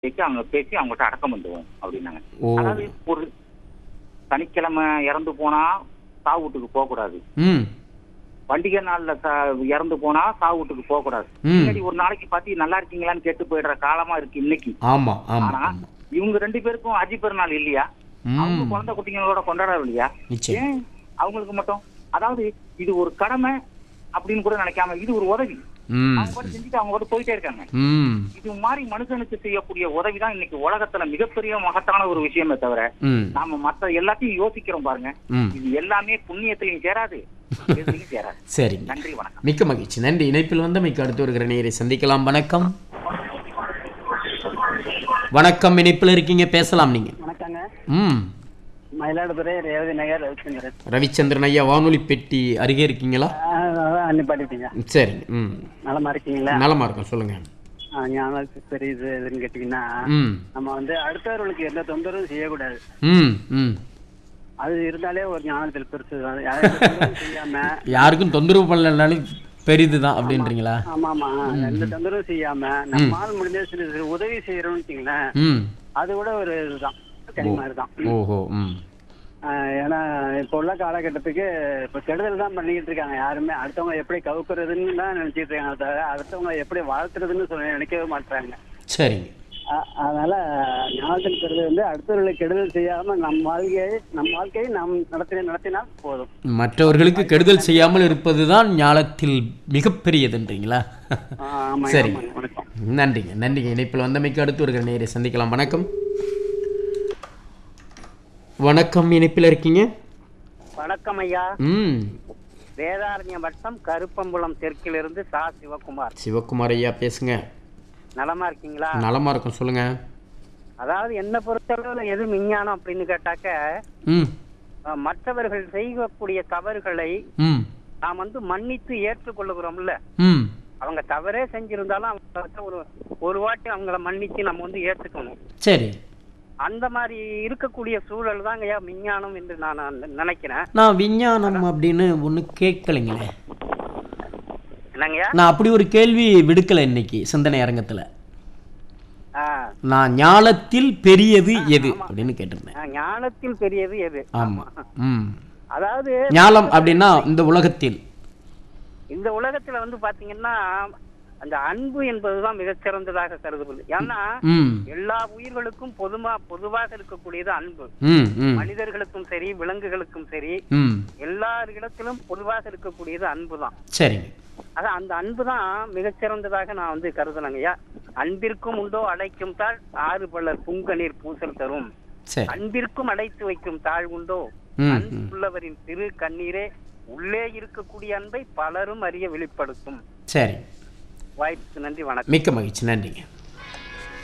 வச்சு அவங்க பேசி அவங்கள்ட்ட அடக்கம் பண்ணுவோம் அப்படின்னாங்க ஓ அதாவது ஒரு சனிக்கிழமை இறந்து போனா சாவு வீட்டுக்கு போக கூடாது ம் பண்டிகை நாள்ல சா- இறந்து போனா சாவு வீட்டுக்கு போக கூடாது ம் முன்னாடி ஒரு நாளைக்கு பார்த்து நல்லா இருக்கீங்களான்னு கேட்டு போயிடுற காலமா இருக்கு இன்னைக்கு ஆமா ஆமா ஆனா ஆமா இவங்க ரெண்டு பேருக்கும் அஜி பெருநாள் இல்லையா அவங்க ம் குழந்தை குட்டிங்களோட கொண்டாடவில்லையா நிச்சயம் ஏன் அவங்களுக்கு மட்டும் அதாவது இது ஒரு கடமை அப்படின்னு கூட நினைக்காம இது ஒரு உதவி ம் அவங்க பாட்டு செஞ்சுட்டு அவங்க பாட்டு போயிட்டே இருக்காங்க ம் இது மாதிரி மனுஷனுக்கு செய்யக்கூடிய உதவி தான் இன்னைக்கு உலகத்துல மிகப்பெரிய மகத்தான ஒரு விஷயமே தவிர ம் நாம மத்த எல்லாத்தையும் யோசிக்கிறோம் பாருங்க ம் இது எல்லாமே புண்ணியத்திலையும் சேராது எதுலையும் சேராது சரிங்க நன்றி வணக்கம் மிக்க மகிழ்ச்சி நன்றி இணைப்பில் வந்த மிக்க அடுத்து வருகிற நேரை சந்திக்கலாம் வணக்கம் வணக்கம் இணைப்பில் இருக்கீங்க பேசலாம் நீங்க வணக்கங்க ம் மயிலாடுதுறை ரேவதி நகர் ரவிச்சந்திரன் ரவிச்சந்திரன் ஐயா வானொலி பெட்டி அருகே இருக்கீங்களா அன்னி பாடிட்டீங்க சரிங்க ம் நலமா இருக்கீங்களா நலமா இருக்கும் சொல்லுங்க ஆ, ஞான பெரிய இது எதுன்னு கேட்டீங்கன்னா ம் நம்ம வந்து அடுத்தவர்களுக்கு எந்த தொந்தரவும் செய்யக்கூடாது ம் ம் அது இருந்தாலே ஒரு ஞானத்தில் பெருசு தான் யாருக்கும் தொந்தரவும் செய்யாம யாருக்கும் தொந்தரவு பண்ணலனாலும் பெரிதுதான் அப்படின்றீங்களா ஆமா ஆமா எந்த தொந்தரவும் செய்யாம நம்மால் முடிஞ்ச சிறு சிறு உதவி செய்யறோம்னு வச்சுங்களேன் ம் அது கூட ஒரு இதுதான் கனி மாதிரி தான் ஓஹோ ம் ஆஹ் ஏன்னா இப்போ உள்ள காலகட்டத்துக்கு இப்போ கெடுதல் தான் பண்ணிக்கிட்டு இருக்காங்க யாருமே அடுத்தவங்க எப்படி கவுக்குறதுன்னு தான் நினைச்சிட்டு இருக்காங்க தவிர அடுத்தவங்க எப்படி வாழ்த்துறதுன்னு சொல்ல நினைக்கவே மாட்டாங்க சரிங்க அ- அதனால ஞானத்தில் பெறுவது வந்து அடுத்தவர்களை கெடுதல் செய்யாம நம் வாழ்க்கையை நம் வாழ்க்கையை நாம் நடத்தின நடத்தினால் போதும் மற்றவர்களுக்கு கெடுதல் செய்யாமல் இருப்பதுதான் ஞானத்தில் மிகப்பெரியதுன்றீங்களா ஆஹ் ஆமாங்க, சரிங்க. ஆமாங்க. வணக்கம் நன்றிங்க நன்றிங்க இணைப்பில் வந்தமைக்கு அடுத்து வருகிற நேரை சந்திக்கலாம் வணக்கம் வணக்கம் இணைப்பில் இருக்கீங்க வணக்கம் ஐயா ம் வேதாரண்ய வட்டம் கருப்பம்புலம் தெற்கிலிருந்து சா சிவகுமார் சிவகுமார் ஐயா பேசுங்க நலமா இருக்கீங்களா நலமா இருக்கும் சொல்லுங்க அதாவது என்ன பொறுத்தளவுல எது விஞ்ஞானம் அப்படின்னு கேட்டாக்க ம் அஹ், மற்றவர்கள் செய்யக்கூடிய தவறுகளை ம் நாம் வந்து மன்னித்து ஏற்றுக்கொள்ளுகிறோம்ல ம் அவங்க தவறே செஞ்சிருந்தாலும் அவங்க வந்து ஒரு ஒரு வாட்டி அவங்கள மன்னிச்சு நம்ம வந்து ஏற்றுக்கணும் சரி அந்த மாதிரி இருக்கக்கூடிய சூழல் தாங்க ஐயா விஞ்ஞானம் என்று நான் நான் நினைக்கிறேன் நான் விஞ்ஞானம் அப்படின்னு ஒன்று கேட்கலைங்களே என்னங்கய்யா நான் அப்படி ஒரு கேள்வி விடுக்கலை இன்னைக்கு சிந்தனை அரங்கத்தில் ஆ, நான் ஞானத்தில் பெரியது எது அப்படின்னு கேட்டிருந்தேன் ஆ, ஞானத்தில் பெரியது எது ஆமா ம் அதாவது ஞானம் அப்படின்னா இந்த உலகத்தில் இந்த உலகத்துல வந்து பாத்தீங்கன்னா அந்த அன்பு என்பதுதான் மிகச்சிறந்ததாக கருதப்படுது ஏன்னா ம் எல்லா உயிர்களுக்கும் பொதுமா பொதுவாக இருக்கக்கூடியது அன்பு ம் ம் மனிதர்களுக்கும் சரி விலங்குகளுக்கும் சரி ம் எல்லாரிடத்திலும் பொதுவாக இருக்கக்கூடியது அன்பு தான் சரிங்க அதான் அந்த அன்பு தான் மிகச்சிறந்ததாக நான் வந்து கருதுனங்கய்யா அன்பிற்கும் உண்டோ அழைக்கும் தாழ் ஆறு பலர் புங்கநீர் பூசல் தரும் சரி அன்பிற்கும் அடைத்து வைக்கும் தாழ் உண்டோ ம் ம் அன்புள்ளவரின் திரு கண்ணீரே உள்ளே இருக்கக்கூடிய அன்பை பலரும் அறிய வெளிப்படுத்தும் சரி வாய்ப்புக்கு நன்றி வணக்கம் மிக்க மகிழ்ச்சி நன்றிங்க